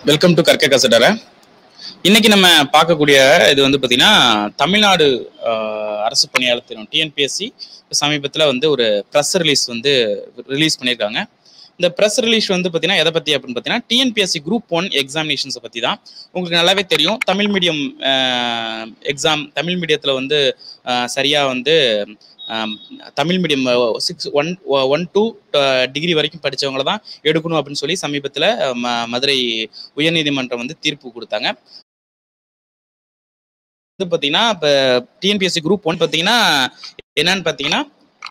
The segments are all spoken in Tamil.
வெல்கம் டு கற்க கசடர இன்னைக்கு நம்ம பார்க்கக்கூடிய இது வந்து பார்த்தீங்கன்னா தமிழ்நாடு ஆஹ், அரசு பணியாளர் தினம் டிஎன்பிஎஸ்சி சமீபத்தில் வந்து ஒரு ப்ரெஸ் ரிலீஸ் வந்து ரிலீஸ் பண்ணியிருக்காங்க இந்த ப்ரெஸ் ரிலீஸ் வந்து பார்த்தீங்கன்னா எதை பற்றி அப்படின்னு பார்த்தீங்கன்னா டிஎன்பிஎஸ்சி குரூப் ஒன் எக்ஸாமினேஷன்ஸை பற்றி தான் உங்களுக்கு நல்லாவே தெரியும் தமிழ் மீடியம் எக்ஸாம் தமிழ் மீடியத்தில் வந்து சரியாக வந்து ஆம், Tamil medium six one one two degree வரைக்கும் படிச்சவங்கள தான் எடுக்கணும் அப்படின்னு சொல்லி சமீபத்தில் மதுரை உயர்நீதிமன்றம் வந்து தீர்ப்பு கொடுத்தாங்க வந்து பார்த்தீங்கன்னா இப்போ டிஎன்பிஎஸ்சி குரூப் ஒன் பார்த்தீங்கன்னா என்னன்னு பார்த்தீங்கன்னா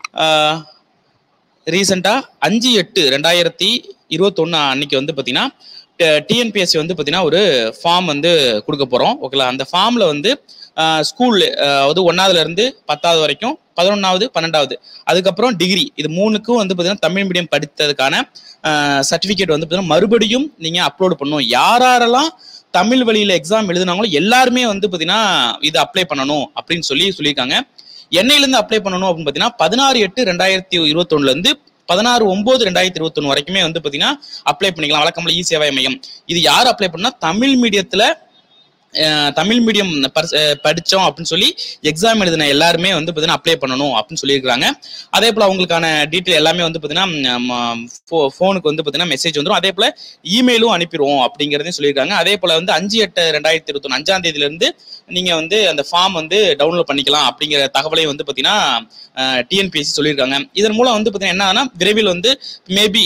ரீசெண்டாக அஞ்சு எட்டு ரெண்டாயிரத்தி இருபத்தொன்று அன்னைக்கு வந்து பார்த்தீங்கன்னா டிஎன்பிஎஸ்சி வந்து பார்த்தீங்கன்னா ஒரு ஃபார்ம் வந்து கொடுக்க போகிறோம் ஓகேங்களா அந்த ஃபார்மில் வந்து ஸ்கூல் அதாவது ஒன்றாவதுல இருந்து பத்தாவது வரைக்கும் பதினொன்றாவது பன்னெண்டாவது அதுக்கப்புறம் டிகிரி இது மூணுக்கும் வந்து பார்த்தீங்கன்னா தமிழ் மீடியம் படித்ததுக்கான சர்டிஃபிகேட் வந்து பார்த்தீங்கன்னா மறுபடியும் நீங்கள் அப்லோட் பண்ணணும் யார் யாரெல்லாம் தமிழ் வழியில் எக்ஸாம் எழுதுனாங்களோ எல்லாருமே வந்து பார்த்தீங்கன்னா இது அப்ளை பண்ணணும் அப்படின்னு சொல்லி சொல்லியிருக்காங்க என்னையிலேருந்து அப்ளை பண்ணணும் அப்படின்னு பார்த்தீங்கன்னா பதினாறு எட்டு ரெண்டாயிரத்தி இருபத்தொன்னுலேருந்து பதினாறு ஒன்பது ரெண்டாயிரத்தி இருபத்தொன்னு வரைக்குமே வந்து பார்த்தீங்கன்னா அப்ளை பண்ணிக்கலாம் வழக்கம்போல இ சேவை மையம் இது யார் அப்ளை பண்ணா தமிழ் மீடியத்தில் தமிழ் மீடியம் படித்தோம் அப்படின்னு சொல்லி எக்ஸாம் எழுதின எல்லாருமே வந்து பார்த்தீங்கன்னா அப்ளை பண்ணணும் அப்படின்னு சொல்லியிருக்காங்க அதே போல் அவங்களுக்கான டீட்டெயில் எல்லாமே வந்து பார்த்தீங்கன்னா ஃபோனுக்கு வந்து பார்த்தீங்கன்னா மெசேஜ் வந்துடும் அதே போல் இமெயிலும் அனுப்பிடுவோம் அப்படிங்கிறதையும் சொல்லியிருக்காங்க அதே போல் வந்து அஞ்சு எட்டு ரெண்டாயிரத்தி இருபத்தொன்று அஞ்சாம் தேதியிலேருந்து நீங்கள் வந்து அந்த ஃபார்ம் வந்து டவுன்லோட் பண்ணிக்கலாம் அப்படிங்கிற தகவலையும் வந்து பார்த்தீங்கன்னா டிஎன்பிஎஸ்சி சொல்லியிருக்காங்க இதன் மூலம் வந்து பார்த்தீங்கன்னா என்ன ஆகுனா விரைவில் வந்து மேபி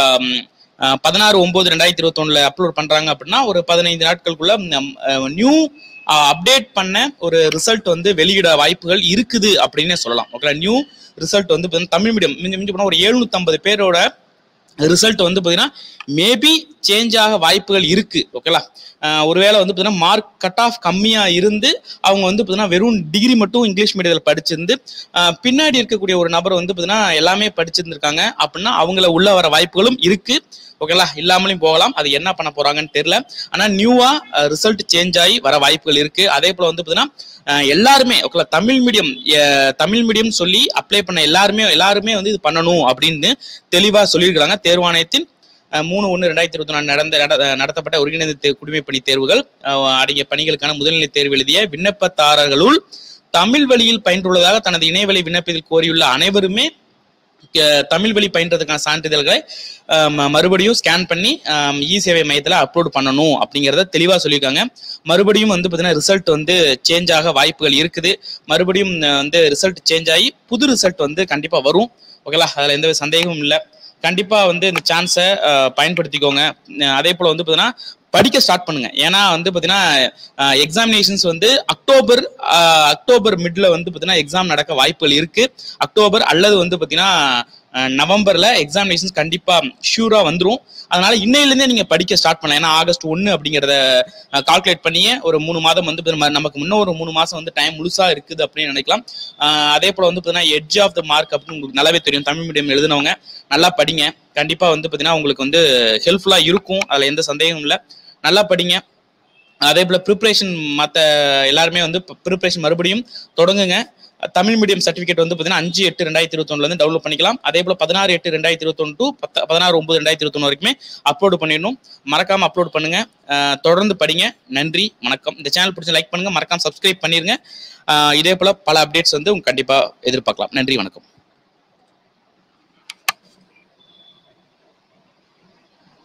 பதினாறு ஒன்பது ரெண்டாயிரத்தி இருபத்தொன்னுல அப்லோட் பண்றாங்க அப்படின்னா ஒரு பதினைந்து நாட்களுக்குள்ள நியூ அப்டேட் பண்ண ஒரு ரிசல்ட் வந்து வெளியிட வாய்ப்புகள் இருக்குது அப்படின்னு சொல்லலாம் ஓகேங்களா நியூ ரிசல்ட் வந்து பார்த்தீங்கன்னா தமிழ் மீடியம் மிஞ்சி மிஞ்சி போனால் ஒரு எழுநூத்தம்பது பேரோட ரிசல்ட் வந்து பார்த்தீங்கன்னா மேபி சேஞ்ச் ஆக வாய்ப்புகள் இருக்கு ஓகேலா ஒருவேளை வந்து பார்த்தீங்கன்னா மார்க் கட் ஆஃப் கம்மியாக இருந்து அவங்க வந்து பார்த்தீங்கன்னா வெறும் டிகிரி மட்டும் இங்கிலீஷ் மீடியத்தில் படிச்சிருந்து ஆஹ் பின்னாடி இருக்கக்கூடிய ஒரு நபர் வந்து பார்த்தீங்கன்னா எல்லாமே படிச்சிருந்திருக்காங்க அப்படின்னா அவங்கள உள்ள வர வாய்ப்புகளும் இருக்கு ஓகேலா இல்லாமலும் போகலாம் அது என்ன பண்ண போறாங்கன்னு தெரியல ஆனா நியூவா ரிசல்ட் சேஞ்ச் ஆகி வர வாய்ப்புகள் இருக்கு அதே போல வந்து பார்த்தீங்கன்னா எல்லாருமே ஓகேலா தமிழ் மீடியம் தமிழ் மீடியம் சொல்லி அப்ளை பண்ண எல்லாருமே எல்லாருமே வந்து இது பண்ணணும் அப்படின்னு தெளிவா சொல்லியிருக்கிறாங்க தேர்வாணையத்தின் மூணு ஒன்று ரெண்டாயிரத்தி இருபத்தி நாலு நடந்த நடத்தப்பட்ட ஒருங்கிணைந்த குடிமைப்பணி தேர்வுகள் அடங்கிய பணிகளுக்கான முதல்நிலை தேர்வு எழுதிய விண்ணப்பதாரர்களுள் தமிழ் வழியில் பயின்றுள்ளதாக தனது இணையவழி விண்ணப்பத்தில் கோரியுள்ள அனைவருமே தமிழ் வழி பயின்றதுக்கான சான்றிதழ்களை மறுபடியும் ஸ்கேன் பண்ணி இ சேவை மையத்தில் அப்லோட் பண்ணணும் அப்படிங்கிறத தெளிவாக சொல்லியிருக்காங்க மறுபடியும் வந்து பார்த்தீங்கன்னா ரிசல்ட் வந்து சேஞ்ச் ஆக வாய்ப்புகள் இருக்குது மறுபடியும் வந்து ரிசல்ட் சேஞ்ச் ஆகி புது ரிசல்ட் வந்து கண்டிப்பாக வரும் ஓகேலா அதில் எந்த சந்தேகமும் இல்லை கண்டிப்பாக வந்து இந்த சான்ஸை பயன்படுத்திக்கோங்க அதே போல் வந்து பார்த்தீங்கன்னா படிக்க ஸ்டார்ட் பண்ணுங்க ஏன்னா வந்து பார்த்தீங்கன்னா எக்ஸாமினேஷன்ஸ் வந்து அக்டோபர் அக்டோபர் மிட்ல வந்து பார்த்தீங்கன்னா எக்ஸாம் நடக்க வாய்ப்புகள் இருக்கு அக்டோபர் அல்லது வந்து பார்த்தீங்கன்னா நவம்பர்ல எக்ஸாமினேஷன்ஸ் கண்டிப்பா ஷூரா வந்துடும் அதனால இன்னையிலேருந்தே நீங்க படிக்க ஸ்டார்ட் பண்ணலாம் ஏன்னா ஆகஸ்ட் ஒன்று அப்படிங்கிறத கால்குலேட் பண்ணியே ஒரு மூணு மாதம் வந்து நமக்கு இன்னும் ஒரு மூணு மாசம் வந்து டைம் முழுசா இருக்குது அப்படின்னு நினைக்கலாம் அதே போல வந்து பார்த்தீங்கன்னா எட்ஜ் ஆஃப் த மார்க் அப்படின்னு உங்களுக்கு நல்லாவே தெரியும் தமிழ் மீடியம் எழுதினவங்க நல்லா படிங்க கண்டிப்பா வந்து பார்த்தீங்கன்னா உங்களுக்கு வந்து ஹெல்ப்ஃபுல்லா இருக்கும் அதுல எந்த சந்தேகமும் இல்லை நல்லா படிங்க அதே போல் ப்ரிப்ரேஷன் மற்ற எல்லாருமே வந்து ப்ரிப்ரேஷன் மறுபடியும் தொடங்குங்க தமிழ் மீடியம் சர்டிஃபிகேட் வந்து பார்த்தீங்கன்னா அஞ்சு எட்டு ரெண்டாயிரத்தி இருபத்தொன்னுலேருந்து டவுன்லோட் பண்ணிக்கலாம் அதே போல் பதினாறு எட்டு ரெண்டாயிரத்தி இருபத்தொன்று டு பத்து பதினாறு ஒன்பது ரெண்டாயிரத்தி இருபத்தொன்று வரைக்குமே அப்லோட் பண்ணிடணும் மறக்காமல் அப்லோட் பண்ணுங்க தொடர்ந்து படிங்க நன்றி வணக்கம் இந்த சேனல் பிடிச்சி லைக் பண்ணுங்க மறக்காம சப்ஸ்கிரைப் பண்ணிருங்க இதே போல் பல அப்டேட்ஸ் வந்து கண்டிப்பாக எதிர்பார்க்கலாம் நன்றி வணக்கம்